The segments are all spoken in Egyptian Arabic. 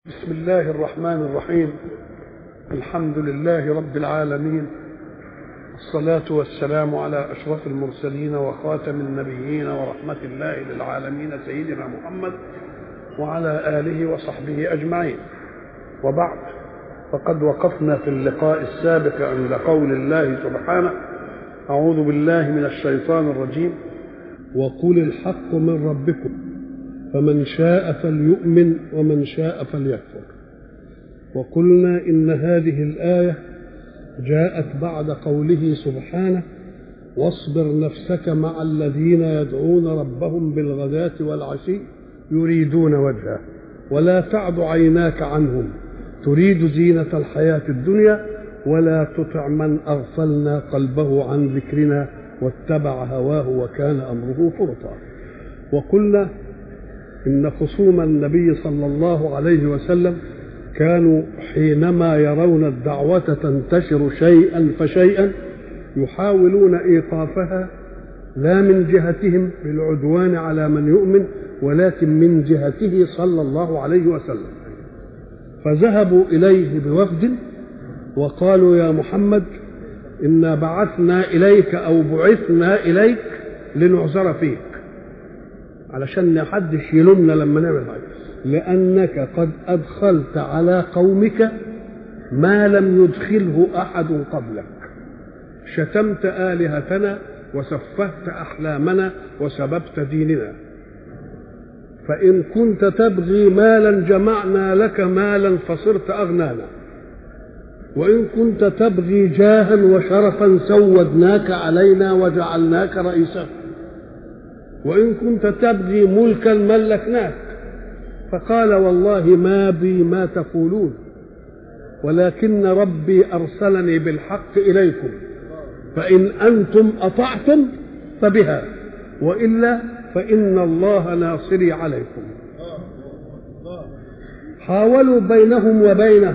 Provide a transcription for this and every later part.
بسم الله الرحمن الرحيم الحمد لله رب العالمين الصلاة والسلام على أشرف المرسلين وخاتم النبيين ورحمة الله للعالمين سيدنا محمد وعلى آله وصحبه أجمعين وبعد فقد وقفنا في اللقاء السابق عند قول الله سبحانه أعوذ بالله من الشيطان الرجيم وقل الحق من ربكم فمن شاء فليؤمن ومن شاء فليكفر وقلنا ان هذه الايه جاءت بعد قوله سبحانه واصبر نفسك مع الذين يدعون ربهم بالغداه والعشي يريدون وجهه ولا تعد عيناك عنهم تريد زينه الحياه الدنيا ولا تطع من اغفلنا قلبه عن ذكرنا واتبع هواه وكان امره فرطا وقلنا ان خصوم النبي صلى الله عليه وسلم كانوا حينما يرون الدعوه تنتشر شيئا فشيئا يحاولون ايقافها لا من جهتهم بالعدوان على من يؤمن ولكن من جهته صلى الله عليه وسلم فذهبوا اليه بوفد وقالوا يا محمد انا بعثنا اليك او بعثنا اليك لنعذر فيك علشان ما حدش يلومنا لما نعمل حاجه لانك قد ادخلت على قومك ما لم يدخله احد قبلك شتمت الهتنا وسفهت احلامنا وسببت ديننا فان كنت تبغي مالا جمعنا لك مالا فصرت اغنانا وان كنت تبغي جاها وشرفا سودناك علينا وجعلناك رئيسا وإن كنت تبغي ملكا ملكناك فقال والله ما بي ما تقولون ولكن ربي أرسلني بالحق إليكم فإن أنتم أطعتم فبها وإلا فإن الله ناصري عليكم حاولوا بينهم وبينه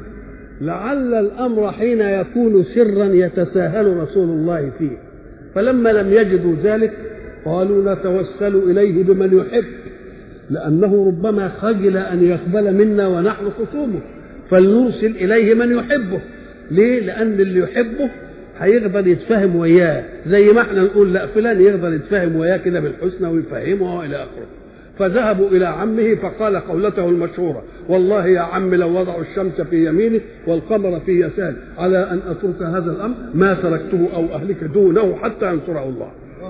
لعل الأمر حين يكون سرا يتساهل رسول الله فيه فلما لم يجدوا ذلك قالوا نتوسل إليه بمن يحب لأنه ربما خجل أن يقبل منا ونحن خصومه فلنرسل إليه من يحبه ليه؟ لأن اللي يحبه هيقدر يتفاهم وياه زي ما احنا نقول لا فلان يقدر يتفاهم وياه كده بالحسنى ويفهمه والى اخره فذهبوا الى عمه فقال قولته المشهوره والله يا عم لو وضعوا الشمس في يمينه والقمر في يساره على ان اترك هذا الامر ما تركته او اهلك دونه حتى ينصره الله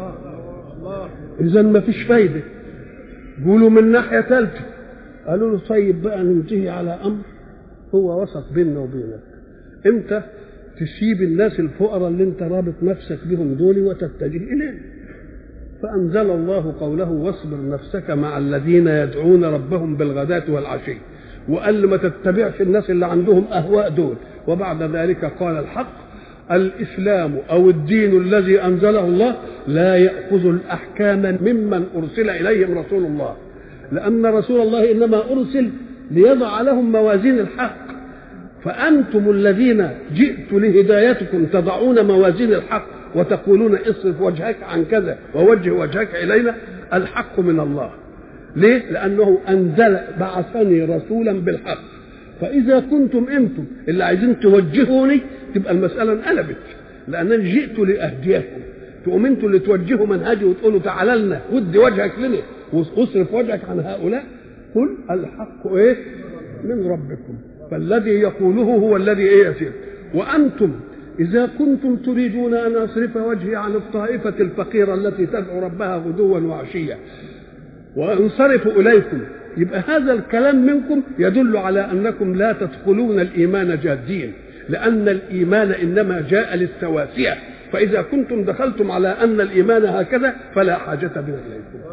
اذا ما فيش فايده قولوا من ناحيه ثالثه قالوا له طيب بقى ننتهي على امر هو وسط بيننا وبينك امتى تسيب الناس الفقراء اللي انت رابط نفسك بهم دول وتتجه اليهم فانزل الله قوله واصبر نفسك مع الذين يدعون ربهم بالغداة والعشي وقال ما تتبعش الناس اللي عندهم اهواء دول وبعد ذلك قال الحق الاسلام او الدين الذي انزله الله لا ياخذ الاحكام ممن ارسل اليهم رسول الله لان رسول الله انما ارسل ليضع لهم موازين الحق فانتم الذين جئت لهدايتكم تضعون موازين الحق وتقولون اصرف وجهك عن كذا ووجه وجهك الينا الحق من الله ليه لانه انزل بعثني رسولا بالحق فاذا كنتم انتم اللي عايزين توجهوني تبقى المساله انقلبت لانني جئت لاهديكم تقوم انتم اللي توجهوا منهجي وتقولوا تعالى لنا ودي وجهك لنا واصرف وجهك عن هؤلاء قل الحق ايه من ربكم فالذي يقوله هو الذي ايه يسير وانتم اذا كنتم تريدون ان اصرف وجهي عن الطائفه الفقيره التي تدعو ربها غدوا وعشيا وانصرف اليكم يبقى هذا الكلام منكم يدل على انكم لا تدخلون الايمان جادين لان الايمان انما جاء للتواسيه فاذا كنتم دخلتم على ان الايمان هكذا فلا حاجه بنا اليكم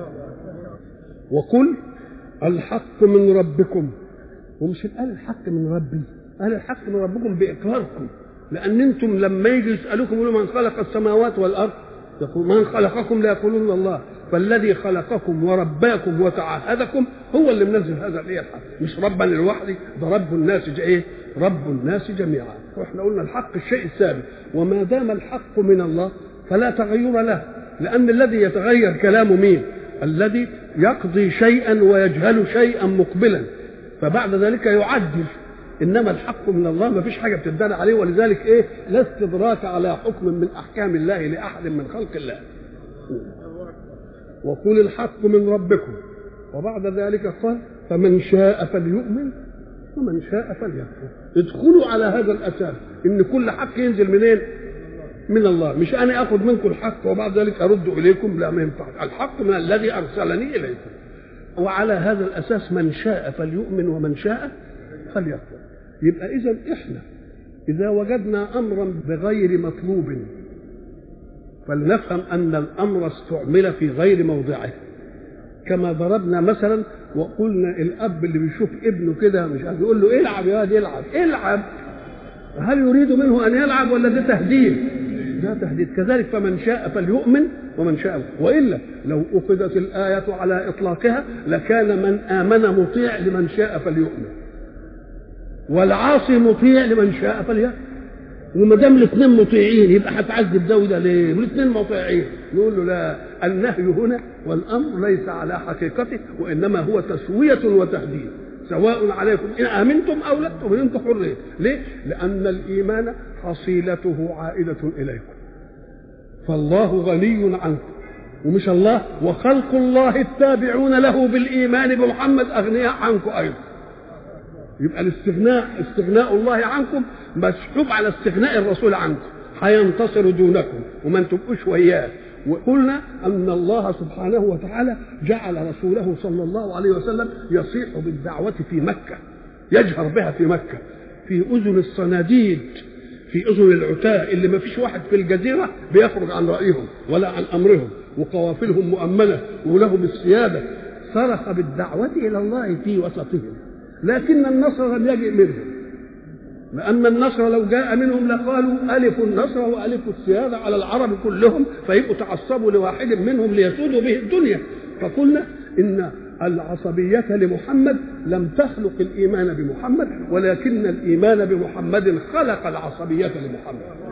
وقل الحق من ربكم ومش قال الحق من ربي قال الحق من ربكم باقراركم لان انتم لما يجي يسالوكم يقولوا من خلق السماوات والارض يقول من خلقكم لا يقولون الله فالذي خلقكم ورباكم وتعهدكم هو اللي منزل هذا الايه الحق مش ربا لوحدي ده رب الناس ايه رب الناس جميعا واحنا قلنا الحق الشيء الثابت وما دام الحق من الله فلا تغير له لان الذي يتغير كلامه مين الذي يقضي شيئا ويجهل شيئا مقبلا فبعد ذلك يعدل انما الحق من الله ما فيش حاجه بتدل عليه ولذلك ايه لا استدراك على حكم من احكام الله لاحد من خلق الله وقل الحق من ربكم وبعد ذلك قال فمن شاء فليؤمن ومن شاء فليكفر ادخلوا على هذا الاساس ان كل حق ينزل منين من الله مش انا اخذ منكم الحق وبعد ذلك ارد اليكم لا ما ينفعش الحق من الذي ارسلني اليكم وعلى هذا الاساس من شاء فليؤمن ومن شاء فليكفر يبقى اذا احنا اذا وجدنا امرا بغير مطلوب فلنفهم ان الامر استعمل في غير موضعه كما ضربنا مثلا وقلنا الاب اللي بيشوف ابنه كده مش عارف يقول له العب يا واد العب العب هل يريد منه ان يلعب ولا ده تهديد ده تهديد كذلك فمن شاء فليؤمن ومن شاء والا لو اخذت الايه على اطلاقها لكان من امن مطيع لمن شاء فليؤمن والعاصي مطيع لمن شاء فليكفر وما دام الاثنين مطيعين يبقى هتعذب ده وده ليه؟ والاثنين مطيعين نقول له لا النهي هنا والامر ليس على حقيقته وانما هو تسويه وتهديد سواء عليكم ان امنتم او لا تؤمنوا انتم حرين ليه؟ لان الايمان حصيلته عائده اليكم فالله غني عنكم ومش الله وخلق الله التابعون له بالايمان بمحمد اغنياء عنكم ايضا يبقى الاستغناء استغناء الله عنكم مسحوب على استغناء الرسول عنكم هينتصر دونكم وما تبقوش وياه وقلنا ان الله سبحانه وتعالى جعل رسوله صلى الله عليه وسلم يصيح بالدعوه في مكه يجهر بها في مكه في اذن الصناديد في اذن العتاة اللي ما فيش واحد في الجزيره بيخرج عن رايهم ولا عن امرهم وقوافلهم مؤمنه ولهم السياده صرخ بالدعوه الى الله في وسطهم لكن النصر لم يجئ منهم لأن النصر لو جاء منهم لقالوا ألف النصر وألف السيادة على العرب كلهم فيبقوا تعصبوا لواحد منهم ليسودوا به الدنيا فقلنا إن العصبية لمحمد لم تخلق الإيمان بمحمد ولكن الإيمان بمحمد خلق العصبية لمحمد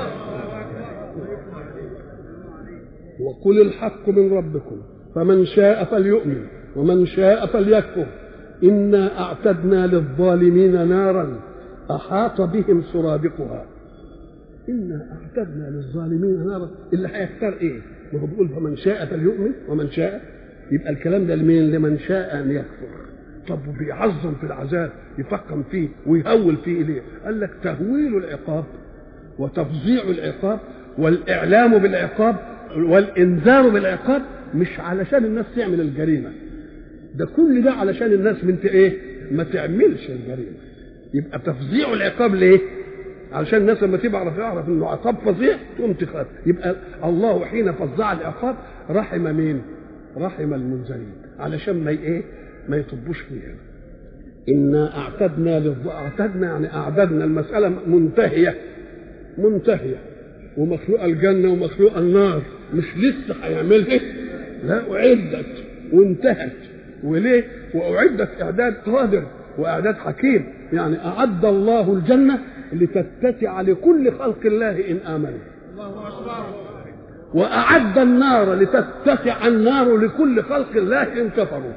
وقل الحق من ربكم فمن شاء فليؤمن ومن شاء فليكفر إنا أعتدنا للظالمين نارا أحاط بهم سرادقها إنا أعتدنا للظالمين نارا اللي هيختار إيه؟ ما هو بيقول فمن شاء فليؤمن ومن شاء يبقى الكلام ده لمين؟ لمن شاء أن يكفر طب وبيعظم في العذاب يفخم فيه ويهول فيه ليه؟ قال لك تهويل العقاب وتفظيع العقاب والإعلام بالعقاب والإنذار بالعقاب مش علشان الناس تعمل الجريمة ده كل ده علشان الناس من ايه ما تعملش الجريمه يبقى تفظيع العقاب ليه علشان الناس لما تبقى يعرف انه عقاب فظيع تقوم تخاف يبقى الله حين فظع العقاب رحم مين رحم المنزلين علشان ما ايه ما يطبوش فيها انا اعتدنا للض... اعتدنا يعني اعددنا المساله منتهيه منتهيه ومخلوق الجنه ومخلوق النار مش لسه هيعملها لا اعدت وانتهت وليه؟ وأعدت إعداد قادر وإعداد حكيم يعني أعد الله الجنة لتتسع لكل خلق الله إن آمنوا الله أكبر وأعد النار لتتسع النار لكل خلق الله إن كفروا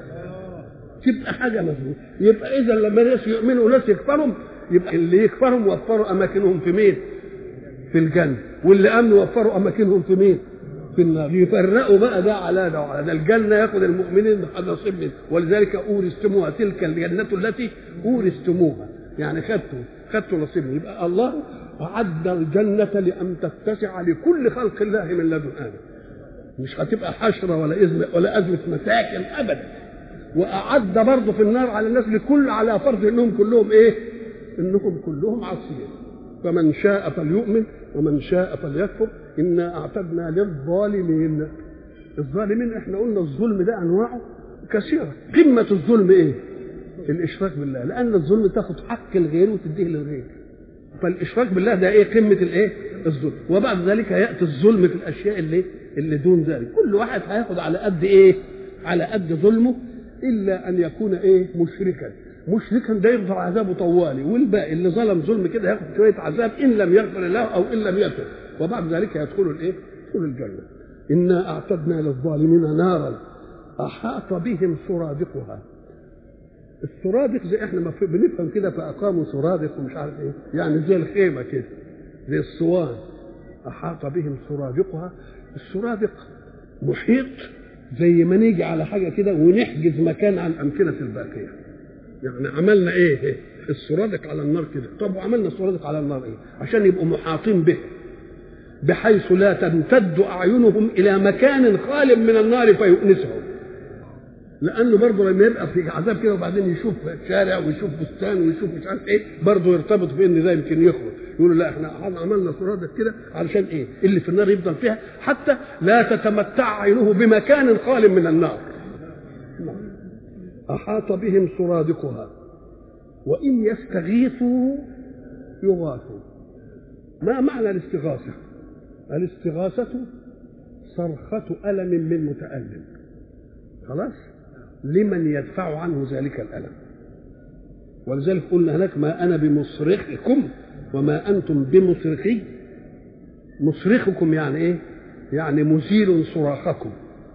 تبقى حاجة مظبوط يبقى إذا لما ناس يؤمنوا وناس يكفرهم يبقى اللي يكفرهم وفروا أماكنهم في مين؟ في الجنة واللي آمنوا وفروا أماكنهم في مين؟ في النار يفرقوا بقى ده على ده وعلى ده الجنة ياخد المؤمنين نصيب منه ولذلك أورثتموها تلك الجنة التي أورثتموها يعني خدتوا خدتوا نصيب يبقى الله أعد الجنة لأن تتسع لكل خلق الله من لدن آدم مش هتبقى حشرة ولا إذن ولا أزمة مساكن أبدا وأعد برضه في النار على الناس لكل على فرض إنهم كلهم إيه؟ إنهم كلهم عاصيين فمن شاء فليؤمن ومن شاء فليكفر انا اعتدنا للظالمين الظالمين احنا قلنا الظلم ده انواعه كثيره قمه الظلم ايه الاشراك بالله لان الظلم تاخد حق الغير وتديه للغير فالاشراك بالله ده ايه قمه الايه الظلم وبعد ذلك ياتي الظلم في الاشياء اللي اللي دون ذلك كل واحد هياخد على قد ايه على قد ظلمه الا ان يكون ايه مشركا مشركا ده يغفر عذابه طوالي والباقي اللي ظلم ظلم كده ياخد شويه عذاب ان لم يغفر الله او ان لم يتب وبعد ذلك يدخلوا الايه؟ يدخلوا الجنه انا اعتدنا للظالمين نارا احاط بهم سرادقها السرادق زي احنا ما في- بنفهم كده فاقاموا سرادق ومش عارف ايه يعني زي الخيمه كده زي الصوان احاط بهم سرادقها السرادق محيط زي ما نيجي على حاجه كده ونحجز مكان عن الامكنه الباقيه يعني عملنا ايه السرادق على النار كده طب وعملنا السرادق على النار ايه عشان يبقوا محاطين به بحيث لا تمتد اعينهم الى مكان خال من النار فيؤنسهم لانه برضه لما يبقى في عذاب كده وبعدين يشوف شارع ويشوف بستان ويشوف مش عارف ايه برضه يرتبط بان ده يمكن يخرج يقولوا لا احنا عملنا سرادق كده علشان ايه اللي في النار يفضل فيها حتى لا تتمتع عينه بمكان خال من النار احاط بهم سرادقها وان يستغيثوا يغاثوا ما معنى الاستغاثه الاستغاثه صرخه الم من متالم خلاص لمن يدفع عنه ذلك الألم ولذلك قلنا هناك ما أنا بمصرخكم وما أنتم بمصرخي مصرخكم يعني إيه؟ يعني مزيل صراخكم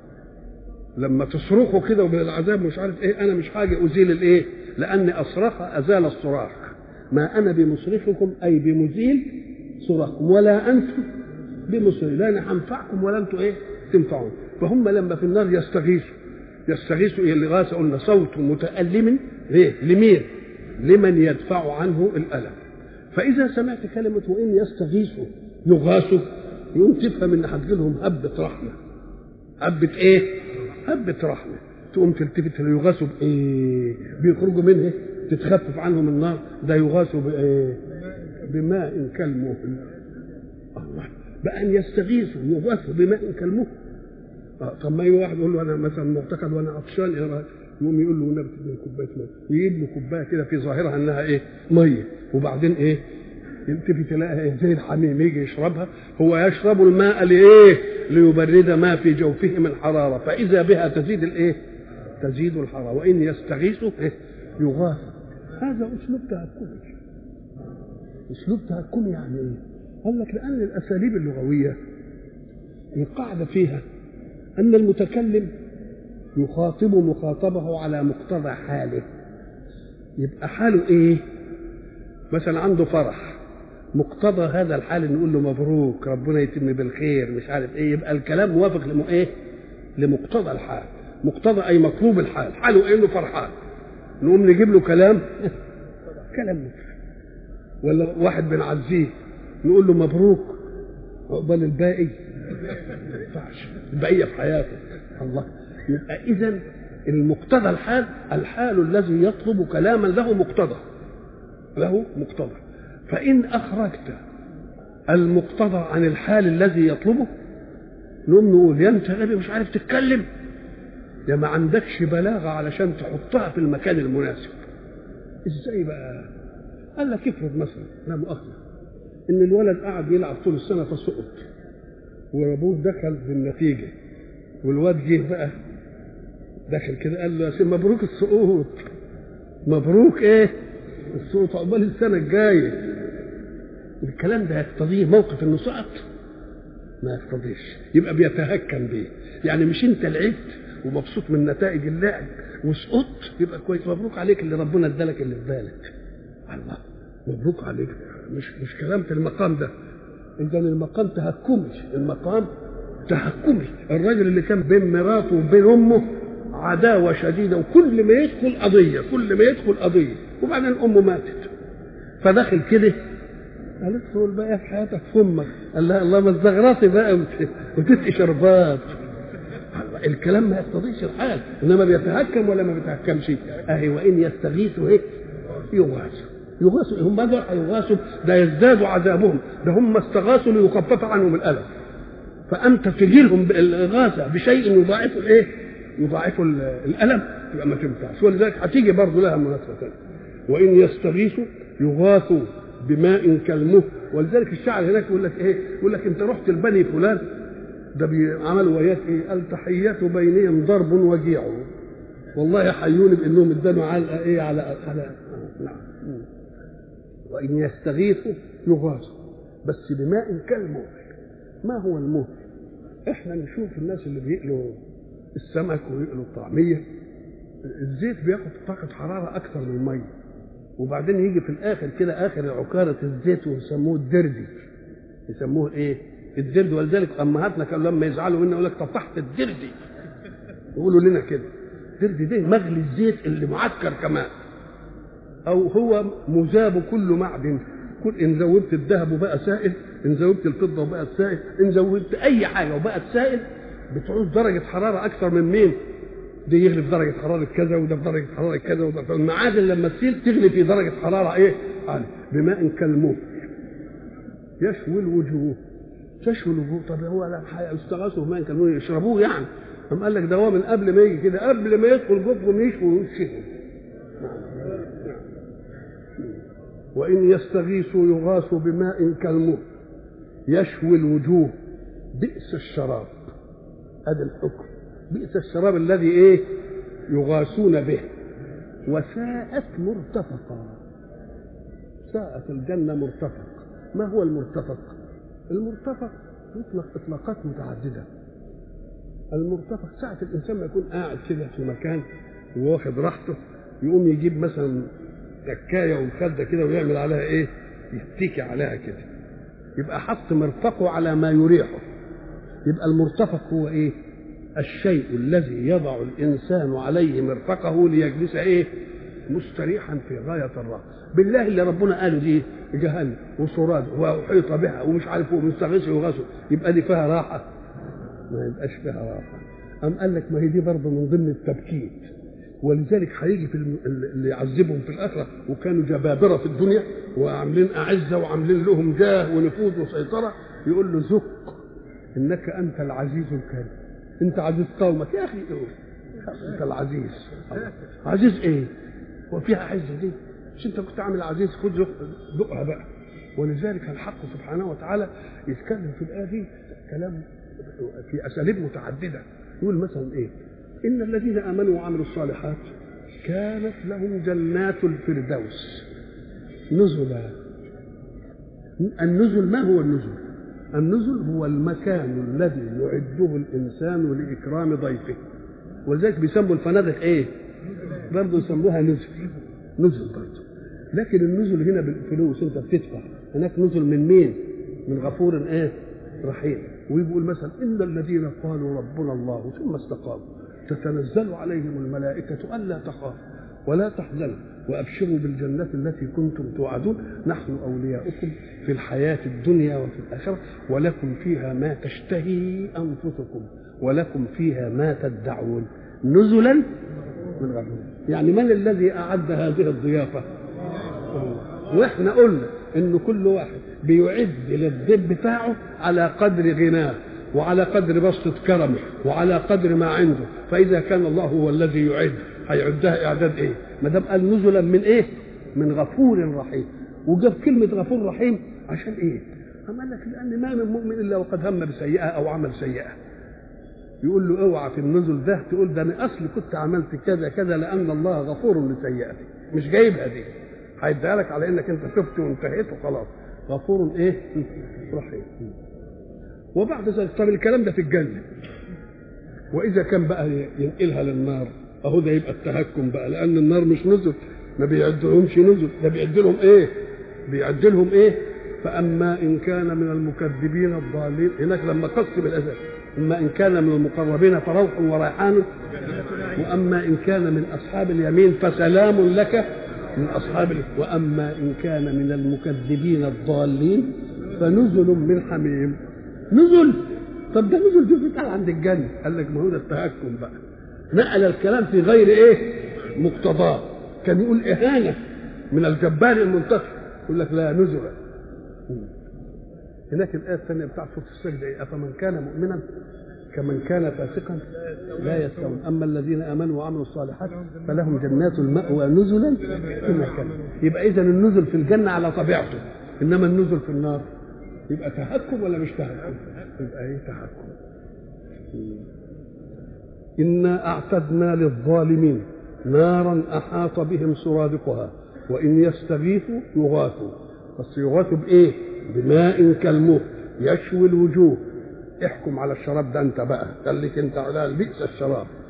لما تصرخوا كده ومن العذاب مش عارف ايه انا مش حاجه ازيل الايه لان اصرخ ازال الصراخ ما انا بمصرخكم اي بمزيل صراخكم ولا انتم بمصرخ لا انا هنفعكم ولا انتم ايه تنفعون فهم لما في النار يستغيثوا يستغيثوا ايه الغاثه قلنا صوت متألم ليه لمين لمن يدفع عنه الألم فإذا سمعت كلمة وإن يستغيثوا يغاثوا يقوم تفهم إن هتجي لهم هبة رحمة هبة إيه؟ هبة رحمة تقوم تلتفت يغاثوا بإيه؟ بيخرجوا منه تتخفف عنهم النار ده يغاثوا بإيه؟ بماء كالمهل الله بأن يستغيثوا يغاثوا بماء كالمهل آه طب ما يجي واحد يقول له انا مثلا معتقد وانا عطشان ايه رايك؟ يقوم يقول له والنبي تديني كوبايه ميه يجيب له كوبايه كده في ظاهرها انها ايه؟ ميه وبعدين ايه؟ يلتفت تلاقيها إيه؟ زي الحميم يجي يشربها هو يشرب الماء لايه؟ ليبرد ما في جوفه من حراره فاذا بها تزيد الايه؟ تزيد الحراره وان يستغيثوا إيه؟ يغاث هذا اسلوب تهكمي اسلوب تهكمي يعني ايه؟ قال لك لان الاساليب اللغويه القاعده فيها أن المتكلم يخاطب مخاطبه على مقتضى حاله يبقى حاله إيه؟ مثلا عنده فرح مقتضى هذا الحال نقول له مبروك ربنا يتم بالخير مش عارف ايه يبقى الكلام موافق لم ايه لمقتضى الحال مقتضى اي مطلوب الحال حاله ايه انه فرحان نقوم نجيب له كلام كلام مفرح ولا واحد بنعزيه نقول له مبروك عقبال الباقي ما ينفعش البقيه في حياته الله يبقى اذا المقتضى الحال الحال الذي يطلب كلاما له مقتضى له مقتضى فان اخرجت المقتضى عن الحال الذي يطلبه نقوم نقول يا انت غبي مش عارف تتكلم يا ما عندكش بلاغه علشان تحطها في المكان المناسب ازاي بقى قال لك افرض مثلا لا مؤاخذه ان الولد قعد يلعب طول السنه فسقط وابوه دخل في النتيجه والواد جه بقى دخل كده قال له يا سيدي مبروك السقوط مبروك ايه السقوط عقبال السنه الجايه الكلام ده يقتضيه موقف انه سقط ما يقتضيش يبقى بيتهكم بيه يعني مش انت لعبت ومبسوط من نتائج اللعب وسقطت يبقى كويس مبروك عليك اللي ربنا ادالك اللي في بالك الله مبروك عليك مش مش كلام في المقام ده اذا المقام تهكمي المقام تهكمي الراجل اللي كان بين مراته وبين امه عداوه شديده وكل ما يدخل قضيه كل ما يدخل قضيه وبعدين امه ماتت فدخل كده قالت له الباقي في حياتك في امك قال لها الله ما تزغرطي بقى وت- وتتقي شربات الله، الكلام ما يقتضيش الحال انما بيتهكم ولا ما بيتهكمش اهي وان يستغيثوا ايه يغاثوا يغاثوا هم دول هيغاثوا ده يزداد عذابهم ده هم استغاثوا ليخفف عنهم الالم فانت تجي لهم بالاغاثه بشيء يضاعف الايه؟ يضاعف ال- الالم يبقى ما تنفعش ولذلك هتيجي برضه لها مناسبه ثانيه وان يستغيثوا يغاثوا بماء كالمهل ولذلك الشاعر هناك يقول لك ايه؟ يقول لك انت رحت لبني فلان ده بيعملوا وياك ايه؟ التحيات بينهم ضرب وجيع والله حيوني بانهم ادانوا علقه ايه على على نعم وان يستغيثوا يغاثوا بس بماء كالمهل ما هو المهل؟ احنا نشوف الناس اللي بيقلوا السمك ويقلوا الطعميه الزيت بياخد طاقة حرارة أكثر من المية وبعدين يجي في الآخر كده آخر عكارة الزيت ويسموه الدردي يسموه إيه؟ الدرد ولذلك أمهاتنا كانوا لما يزعلوا منا يقول لك طفحت الدردي يقولوا لنا كده الدردي ده مغلي الزيت اللي معكر كمان أو هو مذاب كل معدن كل إن زودت الذهب وبقى سائل إن زودت الفضة وبقت سائل إن زودت أي حاجة وبقت سائل بتعوز درجة حرارة أكثر من مين؟ ده يغلي في درجة حرارة كذا وده في درجة حرارة كذا وده في المعادن لما تسيل تغلي في درجة حرارة إيه؟ عالية بماء كالموت يشوي الوجوه تشوي الوجوه طب هو لا يستغاثوا بماء كالموت يشربوه يعني قام قال لك ده هو من قبل ما يجي كده قبل ما يدخل جوفهم يشوي وشهم وإن يستغيثوا يغاثوا بماء كالموت يشوي الوجوه بئس الشراب هذا الحكم بئس الشراب الذي ايه يغاثون به وساءت مرتفقا ساءت الجنة مرتفق ما هو المرتفق المرتفق يطلق اطلاقات متعددة المرتفق ساعة الإنسان ما يكون قاعد كده في مكان وواخد راحته يقوم يجيب مثلا تكاية ومخدة كده ويعمل عليها ايه يتكي عليها كده يبقى حط مرفقه على ما يريحه يبقى المرتفق هو ايه الشيء الذي يضع الانسان عليه مرفقه ليجلس ايه مستريحا في غايه الراحه بالله اللي ربنا قاله دي جهنم وصراد وحيط بها ومش عارف هو مستغيث ويغاثوا يبقى دي فيها راحه ما يبقاش فيها راحه أم قال لك ما هي دي برضه من ضمن التبكيت ولذلك هيجي في الم... اللي يعذبهم في الاخره وكانوا جبابره في الدنيا وعاملين اعزه وعاملين لهم جاه ونفوذ وسيطره يقول له ذق انك انت العزيز الكريم انت عزيز قومك يا اخي إيه؟ انت العزيز عزيز ايه وفيها عزه دي مش انت كنت عامل عزيز خد ذقها بقى ولذلك الحق سبحانه وتعالى يتكلم في الايه دي كلام في اساليب متعدده يقول مثلا ايه ان الذين امنوا وعملوا الصالحات كانت لهم جنات الفردوس نزلا النزل ما هو النزل النزل هو المكان الذي يعده الانسان لاكرام ضيفه ولذلك بيسموا الفنادق ايه برضه يسموها نزل نزل برضه لكن النزل هنا بالفلوس انت بتدفع هناك نزل من مين من غفور ايه رحيم ويقول مثلا ان الذين قالوا ربنا الله ثم استقاموا تتنزل عليهم الملائكه الا تخافوا ولا تحزنوا وابشروا بالجنه التي كنتم توعدون نحن اولياؤكم في الحياه الدنيا وفي الاخره ولكم فيها ما تشتهي انفسكم ولكم فيها ما تدعون نزلا من غفور يعني من الذي اعد هذه الضيافه واحنا قلنا ان كل واحد بيعد للضيف بتاعه على قدر غناه وعلى قدر بسطة كرمه وعلى قدر ما عنده فإذا كان الله هو الذي يعد هيعدها إعداد إيه ما دام قال نزلا من إيه من غفور رحيم وجاب كلمة غفور رحيم عشان إيه قال لك لأن ما من مؤمن إلا وقد هم بسيئة أو عمل سيئة يقول له اوعى في النزل ده تقول ده انا اصلي كنت عملت كذا كذا لان الله غفور لسيئتي مش جايبها دي هيديها لك على انك انت تبت وانتهيت وخلاص غفور ايه رحيم وبعد ذلك طب الكلام ده في الجنه واذا كان بقى ينقلها للنار اهو ده يبقى التهكم بقى لان النار مش نزل ما بيعدلهمش نزل ده بيعد لهم ايه بيعد لهم ايه فاما ان كان من المكذبين الضالين هناك لما قسم الازل اما ان كان من المقربين فروح وريحان واما ان كان من اصحاب اليمين فسلام لك من اصحاب واما ان كان من المكذبين الضالين فنزل من حميم نزل طب ده نزل دي بتاع عند الجنه قال لك ما هو ده التهكم بقى نقل الكلام في غير ايه مقتضاه كان يقول اهانه من الجبار المنتصر يقول لك لا نزل هناك الآية الثانية بتاعت سورة السجدة إيه؟ أفمن كان مؤمنا كمن كان فاسقا لا يستوون أما الذين آمنوا وعملوا الصالحات فلهم جنات المأوى نزلا كما كان يبقى إذا النزل في الجنة على طبيعته إنما النزل في النار يبقى تهكم ولا مش تهكم؟ يبقى إيه تهكم إنا أعتدنا للظالمين نارا أحاط بهم سرادقها وإن يستغيثوا يغاثوا بس يغاثوا بإيه؟ بماء كالمهل يشوي الوجوه احكم على الشراب ده انت بقى خليك انت على بئس الشراب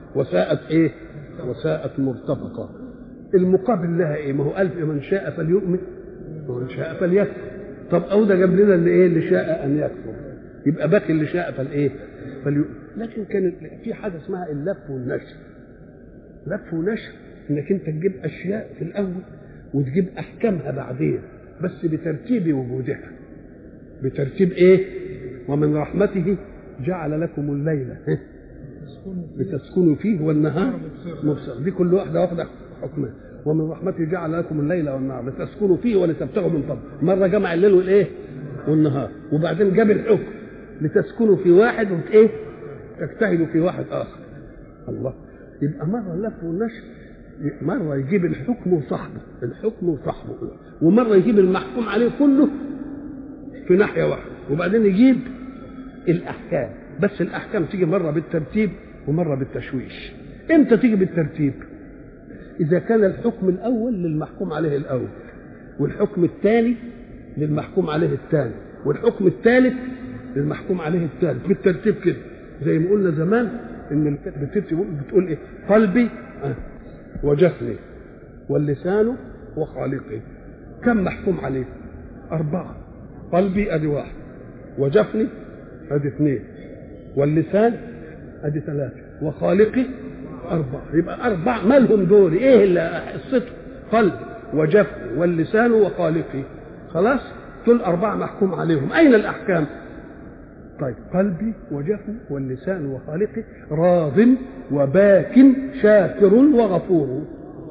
وساءت ايه وساءت مرتفقة المقابل لها ايه ما هو ألف من شاء فليؤمن ومن شاء فليكفر طب او ده جاب لنا اللي ايه اللي شاء ان يكفر يبقى باقي اللي شاء فالايه فليؤمن لكن كان في حاجه اسمها اللف والنشر لف ونشر انك انت تجيب اشياء في الاول وتجيب احكامها بعدين بس بترتيب وجودها بترتيب ايه ومن رحمته جعل لكم الليل لتسكنوا فيه والنهار مبصر دي كل واحده واخده حكمها ومن رحمته جعل لكم الليل والنهار لتسكنوا فيه ولتبتغوا من فضله مره جمع الليل والايه والنهار وبعدين جاب الحكم لتسكنوا في واحد وايه تجتهدوا في واحد اخر الله يبقى مره اللف والنشر مرة يجيب الحكم وصاحبه الحكم وصاحبه ومرة يجيب المحكوم عليه كله في ناحية واحدة وبعدين يجيب الأحكام بس الأحكام تيجي مرة بالترتيب ومرة بالتشويش امتى تيجي بالترتيب إذا كان الحكم الأول للمحكوم عليه الأول والحكم الثاني للمحكوم عليه الثاني والحكم الثالث للمحكوم عليه الثالث بالترتيب كده زي ما قلنا زمان ان بتكتب بتقول ايه قلبي آه. وجفني واللسان وخالقي كم محكوم عليه أربعة قلبي أدي واحد وجفني أدي اثنين واللسان أدي ثلاثة وخالقي أربعة يبقى أربعة مالهم دوري إيه اللي قصته قلبي وجفني واللسان وخالقي خلاص دول أربعة محكوم عليهم أين الأحكام طيب قلبي وجفني واللسان وخالقي راض وباك شاكر وغفور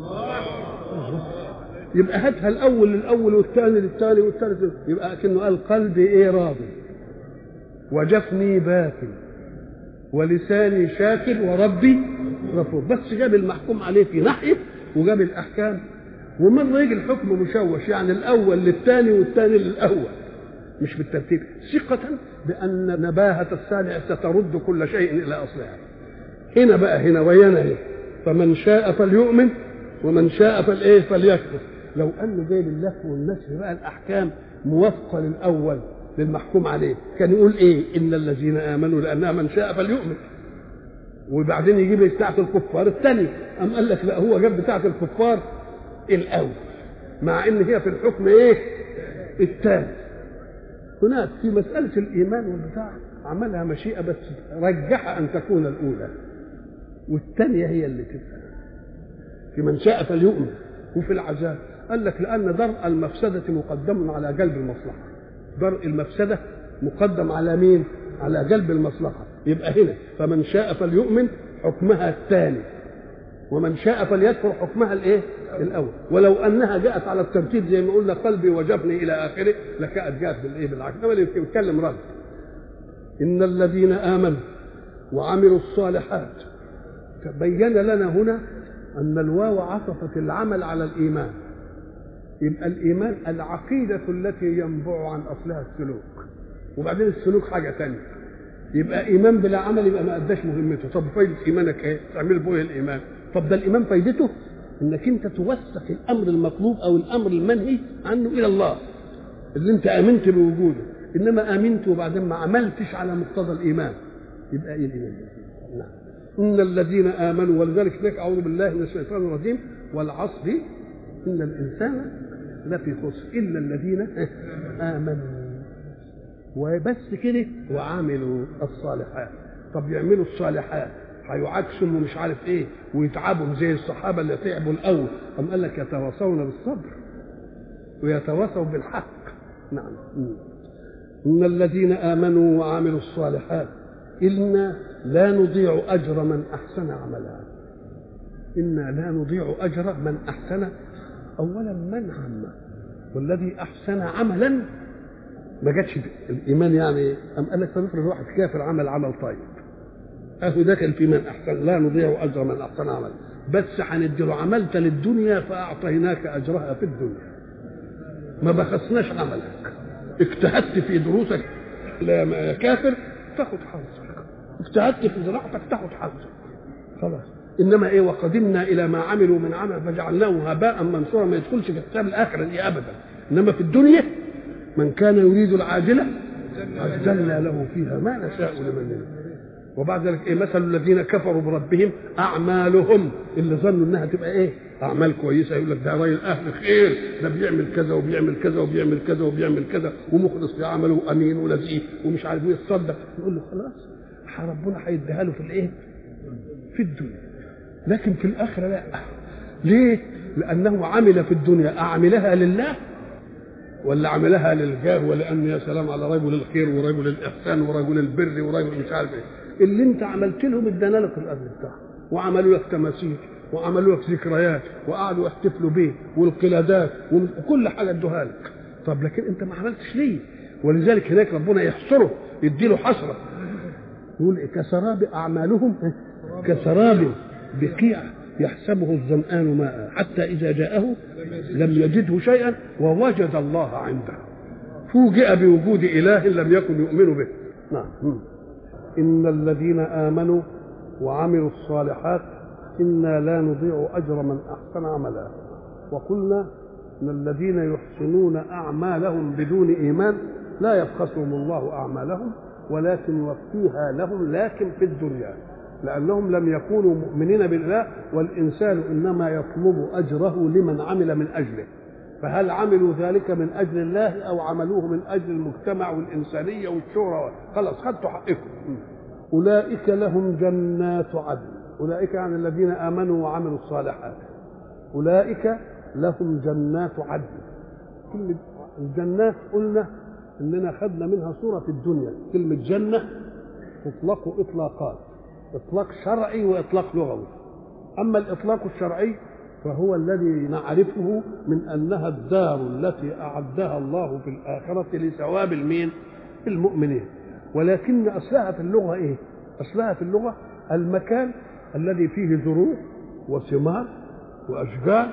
يبقى هاتها الاول للاول والثاني للثاني والثالث يبقى كانه قال قلبي ايه راضي وجفني باك ولساني شاكر وربي غفور بس جاب المحكوم عليه في ناحيه وجاب الاحكام ومره يجي الحكم مشوش يعني الاول للثاني والثاني للاول مش بالترتيب ثقة بأن نباهة السالع سترد كل شيء إلى أصلها هنا بقى هنا ويانا هنا فمن شاء فليؤمن ومن شاء فالايه فليكفر لو انه جايب اللف والنشر بقى الاحكام موافقه للاول للمحكوم عليه كان يقول ايه ان الذين امنوا لانها من شاء فليؤمن وبعدين يجيب بتاعه الكفار الثانيه ام قال لك لا هو جاب بتاعه الكفار الاول مع ان هي في الحكم ايه الثالث هناك في مساله الايمان والبتاع عملها مشيئه بس رجح ان تكون الاولى والثانيه هي اللي تبقى في من شاء فليؤمن وفي العذاب قال لك لان درء المفسده مقدم على جلب المصلحه درء المفسده مقدم على مين على جلب المصلحه يبقى هنا فمن شاء فليؤمن حكمها الثاني ومن شاء فليكفر حكمها الايه الاول ولو انها جاءت على الترتيب زي ما قلنا قلبي وجفني الى اخره لكانت جاءت بالايه بالعكس انما اللي بيتكلم رد ان الذين امنوا وعملوا الصالحات بين لنا هنا ان الواو عطفت العمل على الايمان يبقى الايمان العقيده التي ينبع عن اصلها السلوك وبعدين السلوك حاجه ثانيه يبقى ايمان بلا عمل يبقى ما اداش مهمته طب فايده ايمانك ايه تعمل به الايمان طب ده الايمان فايدته انك انت توثق الامر المطلوب او الامر المنهي عنه الى الله اللي انت امنت بوجوده انما امنت وبعدين ما عملتش على مقتضى الايمان يبقى ايه الايمان نعم ان الذين امنوا ولذلك ذلك اعوذ بالله من الشيطان الرجيم والعصر ان الانسان لفي خسر الا الذين امنوا وبس كده وعملوا الصالحات طب يعملوا الصالحات هيعكسوا ومش عارف ايه ويتعبوا زي الصحابه اللي تعبوا الاول قام قال لك يتواصون بالصبر ويتواصوا بالحق نعم ان الذين امنوا وعملوا الصالحات انا لا نضيع اجر من احسن عملا انا لا نضيع اجر من احسن اولا من عم والذي احسن عملا ما جاتش الايمان يعني ام قال لك فنفرض واحد كافر عمل عمل طيب اهو داخل في من احسن لا نضيع اجر من احسن عمل بس هندي له عملت للدنيا فاعطيناك اجرها في الدنيا ما بخسناش عملك اجتهدت في دروسك يا كافر تاخد حظك اجتهدت في زراعتك تاخد حظك خلاص انما ايه وقدمنا الى ما عملوا من عمل فجعلناه هباء منصورا ما يدخلش في حساب الاخره دي ابدا انما في الدنيا من كان يريد العاجله عجلنا له فيها ما نشاء لمن يريد وبعد ذلك ايه مثل الذين كفروا بربهم اعمالهم اللي ظنوا انها تبقى ايه اعمال كويسه يقول لك ده راجل اهل خير ده بيعمل كذا وبيعمل كذا وبيعمل كذا وبيعمل كذا ومخلص في عمله وامين ولذيذ ومش عارف ايه يتصدق نقول له خلاص ربنا هيديها له في الايه؟ في الدنيا لكن في الاخره لا ليه؟ لانه عمل في الدنيا اعملها لله ولا عملها للجاه ولان يا سلام على رجل الخير ورجل الاحسان ورجل البر ورجل مش عارف ايه اللي انت عملت لهم ادانا لك الاجر بتاعهم وعملوا لك تماثيل وعملوا لك ذكريات وقعدوا يحتفلوا بيه والقلادات وكل حاجه ادوها لك طب لكن انت ما عملتش ليه ولذلك هناك ربنا يحصره يديله حسره يقول كسراب اعمالهم كسراب بقيع يحسبه الظمآن ماء حتى إذا جاءه لم يجده شيئا ووجد الله عنده فوجئ بوجود إله لم يكن يؤمن به نعم إن الذين آمنوا وعملوا الصالحات إنا لا نضيع أجر من أحسن عملا وقلنا إن الذين يحسنون أعمالهم بدون إيمان لا يبخسهم الله أعمالهم ولكن يوفيها لهم لكن في الدنيا لأنهم لم يكونوا مؤمنين بالله والإنسان إنما يطلب أجره لمن عمل من أجله فهل عملوا ذلك من أجل الله أو عملوه من أجل المجتمع والإنسانية والشهرة خلاص خدتوا حقكم أولئك لهم جنات عدن أولئك يعني الذين آمنوا وعملوا الصالحات أولئك لهم جنات عدن كلمة الجنات قلنا إننا خدنا منها صورة في الدنيا كلمة جنة تطلق إطلاقات إطلاق شرعي وإطلاق لغوي أما الإطلاق الشرعي فهو الذي نعرفه من أنها الدار التي أعدها الله في الآخرة لثواب المين المؤمنين ولكن أصلها في اللغة إيه أصلها في اللغة المكان الذي فيه زروع وثمار وأشجار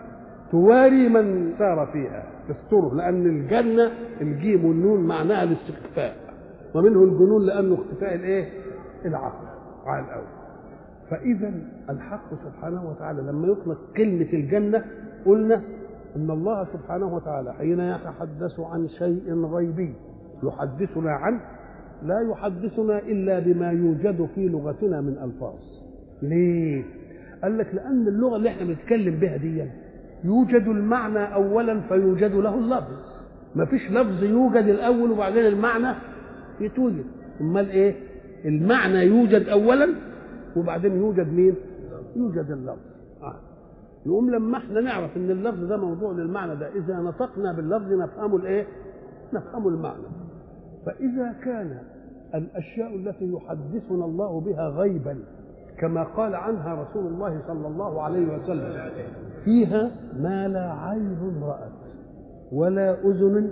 تواري من سار فيها تستره لأن الجنة الجيم والنون معناها الاستخفاء ومنه الجنون لأنه اختفاء الإيه العقل على الأول فإذا الحق سبحانه وتعالى لما يطلق كلمة الجنة قلنا أن الله سبحانه وتعالى حين يتحدث عن شيء غيبي يحدثنا عنه لا يحدثنا إلا بما يوجد في لغتنا من ألفاظ ليه؟ قال لك لأن اللغة اللي احنا بنتكلم بها دي يوجد المعنى أولا فيوجد له اللفظ ما فيش لفظ يوجد الأول وبعدين المعنى يتوجد أمال إيه؟ المعنى يوجد اولا وبعدين يوجد مين يوجد اللفظ آه. يقوم لما احنا نعرف ان اللفظ ده موضوع للمعنى ده اذا نطقنا باللفظ نفهمه الايه نفهم المعنى فاذا كان الاشياء التي يحدثنا الله بها غيبا كما قال عنها رسول الله صلى الله عليه وسلم فيها ما لا عين رأت ولا أذن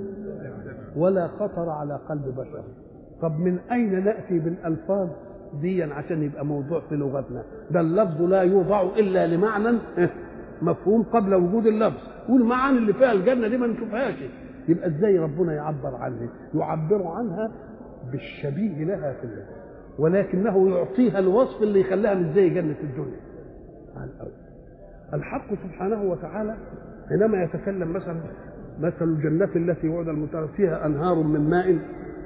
ولا خطر على قلب بشر طب من أين نأتي بالألفاظ دي عشان يبقى موضوع في لغتنا ده اللفظ لا يوضع إلا لمعنى مفهوم قبل وجود اللفظ والمعاني اللي فيها الجنة دي ما نشوفهاش يبقى ازاي ربنا يعبر عنها يعبر عنها بالشبيه لها في الله ولكنه يعطيها الوصف اللي يخليها مش زي جنة الدنيا على الأول الحق سبحانه وتعالى حينما يتكلم مثلا مثل الجنة التي وعد المتقين فيها أنهار من ماء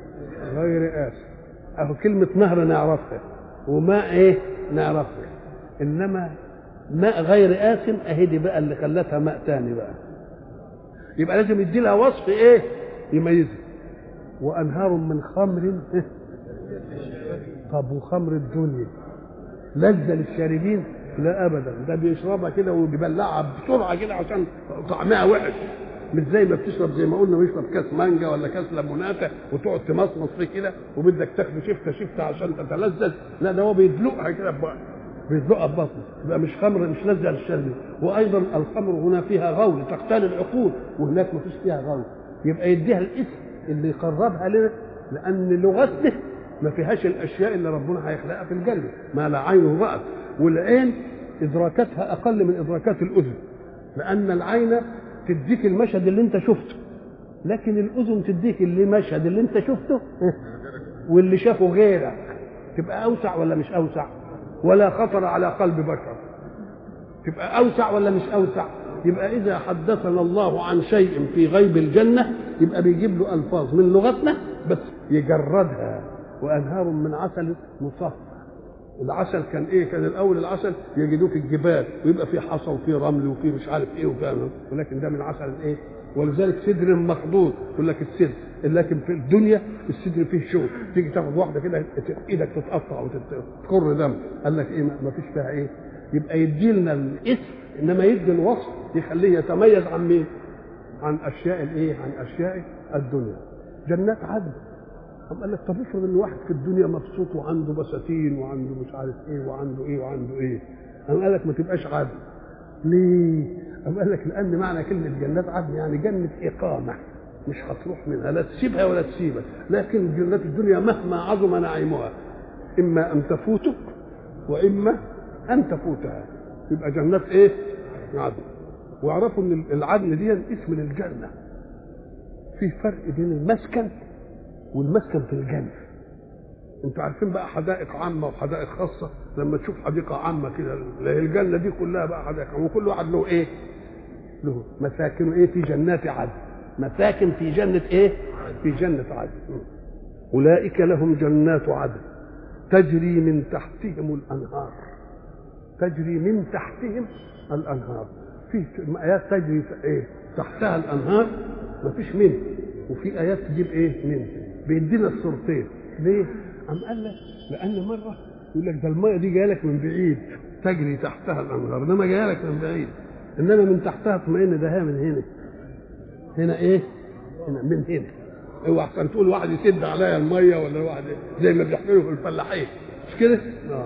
غير آسف أهو كلمة نهر نعرفها وماء إيه نعرفها إنما ماء غير آسن أهي دي بقى اللي خلتها ماء تاني بقى يبقى لازم يدي لها وصف إيه يميزها وأنهار من خمر إيه؟ طب وخمر الدنيا لذة للشاربين لا ابدا ده بيشربها كده وبيبلعها بسرعه كده عشان طعمها وحش مش زي ما بتشرب زي ما قلنا بيشرب كاس مانجا ولا كاس ليموناته وتقعد تمصمص فيه كده وبدك تاخده شفته شفته عشان تتلذذ لا ده هو بيدلقها كده ببقى بيدلقها ببطنه يبقى مش خمر مش لذة للشرب وايضا الخمر هنا فيها غول تقتل العقول وهناك ما فيش فيها غول يبقى يديها الاسم اللي يقربها لنا لان لغتنا ما فيهاش الاشياء اللي ربنا هيخلقها في الجنه ما لا عين رأت والعين ادراكاتها اقل من ادراكات الاذن لان العين تديك المشهد اللي انت شفته لكن الاذن تديك اللي مشهد اللي انت شفته واللي شافه غيرك تبقى اوسع ولا مش اوسع ولا خطر على قلب بشر تبقى اوسع ولا مش اوسع يبقى اذا حدثنا الله عن شيء في غيب الجنه يبقى بيجيب له الفاظ من لغتنا بس يجردها وانهار من عسل مصفى العسل كان ايه كان الاول العسل يجدوه في الجبال ويبقى فيه حصى وفيه رمل وفيه مش عارف ايه وكذا ولكن ده من عسل ايه ولذلك سدر مخضوض يقول لك السدر لكن في الدنيا السدر فيه شوك تيجي تاخد واحده كده ايدك تتقطع وتخر دم قال لك ايه ما فيش فيها ايه يبقى يدي لنا الاسم انما يدي الوصف يخليه يتميز عن مين؟ عن اشياء الايه؟ عن اشياء الدنيا جنات عدن طب قال لك طب افرض ان واحد في الدنيا مبسوط وعنده بساتين وعنده مش عارف ايه وعنده ايه وعنده ايه قام قال لك ما تبقاش عدن ليه؟ قام قال لك لان معنى كلمه جنات عدن يعني جنه اقامه مش هتروح منها لا تسيبها ولا تسيبك لكن جنات الدنيا مهما عظم نعيمها اما ان تفوتك واما ان تفوتها يبقى جنات ايه؟ عدن واعرفوا ان العدن دي اسم للجنه في فرق بين المسكن والمسكن في الجنه انتوا عارفين بقى حدائق عامه وحدائق خاصه لما تشوف حديقه عامه كده الجنه دي كلها بقى حدائق عامه وكل واحد له ايه؟ له مساكن ايه في جنات عدن مساكن في جنه ايه؟ في جنه عدن اولئك لهم جنات عدن تجري من تحتهم الانهار تجري من تحتهم الانهار في ايات تجري ايه تحتها الانهار ما فيش منه وفي ايات تجيب ايه منه بيدينا الصورتين ليه ام قال لك لان مره يقول لك ده الميه دي جايه لك من بعيد تجري تحتها الانهار انما جايه لك من بعيد انما من تحتها اطمئن ده هي من هنا هنا ايه هنا من هنا اوعى احسن تقول واحد يسد عليا الميه ولا واحد زي ما بيحملوا في الفلاحين مش كده؟ اه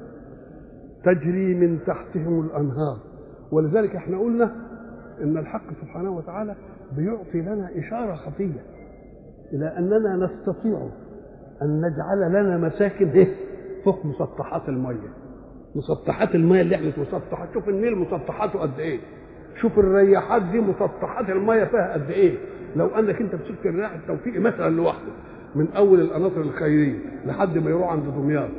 تجري من تحتهم الانهار ولذلك احنا قلنا ان الحق سبحانه وتعالى بيعطي لنا اشاره خفيه الى اننا نستطيع ان نجعل لنا مساكن ايه فوق مسطحات الميه مسطحات الميه اللي احنا مسطحات شوف النيل مسطحاته قد ايه شوف الرياحات دي مسطحات الميه فيها قد ايه لو انك انت مسكت الرياح التوفيقي مثلا لوحده من اول القناطر الخيريه لحد ما يروح عند دمياط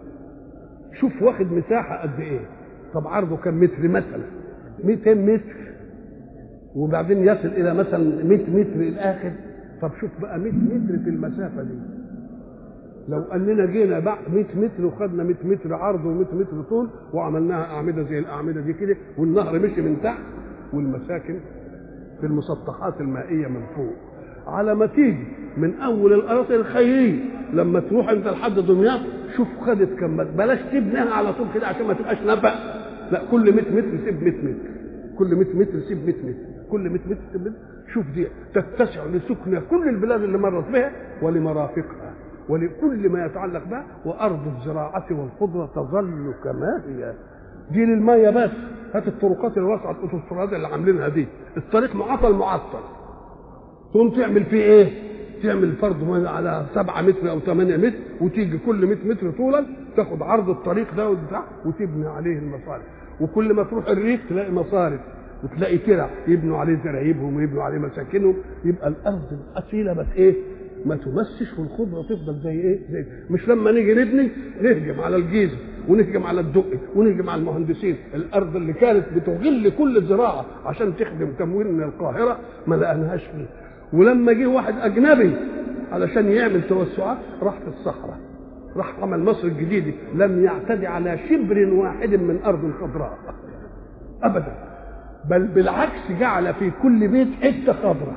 شوف واخد مساحه قد ايه طب عرضه كم متر مثلا 200 متر وبعدين يصل الى مثلا 100 متر الاخر طب شوف بقى 100 متر في المسافه دي لو اننا جينا بقى 100 متر وخدنا 100 متر عرض و100 متر طول وعملناها اعمده زي الاعمده دي كده والنهر مشي من تحت والمساكن في المسطحات المائيه من فوق على ما تيجي من اول الاراضي الخيريه لما تروح انت لحد دمياط شوف خدت كم بلاش تبنيها على طول كده عشان ما تبقاش نبأ لا كل 100 متر سيب 100 متر كل 100 متر سيب 100 متر كل 100 متر سيب 100 شوف دي تتسع لسكن كل البلاد اللي مرت بها ولمرافقها ولكل ما يتعلق بها وارض الزراعه والخضره تظل كما هي دي للميه بس هات الطرقات الواسعه الاوتوستراد اللي عاملينها دي الطريق معطل معطل تقوم تعمل فيه ايه؟ تعمل فرض على 7 متر او 8 متر وتيجي كل 100 متر طولا تاخد عرض الطريق ده وبتاع وتبني عليه المصارف وكل ما تروح الريف تلاقي مصارف وتلاقي ترع يبنوا عليه زرايبهم ويبنوا عليه مساكنهم يبقى الارض الاصيله بس ايه؟ ما تمسش والخضره تفضل زي ايه؟ زي مش لما نيجي نبني نهجم على الجيزه ونهجم على الدقي ونهجم على المهندسين الارض اللي كانت بتغل كل الزراعه عشان تخدم تموين القاهره ما لقيناهاش فيه ولما جه واحد اجنبي علشان يعمل توسعات راح في الصحراء راح عمل مصر الجديده لم يعتدي على شبر واحد من ارض خضراء ابدا بل بالعكس جعل في كل بيت حته خضراء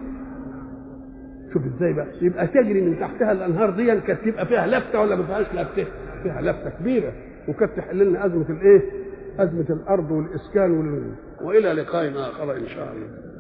شوف ازاي بقى يبقى تجري من تحتها الانهار دي كانت تبقى فيها لفته ولا ما فيهاش لفته فيها لفته كبيره وكانت تحل لنا ازمه الايه ازمه الارض والاسكان وال... والى لقاء اخر ان شاء الله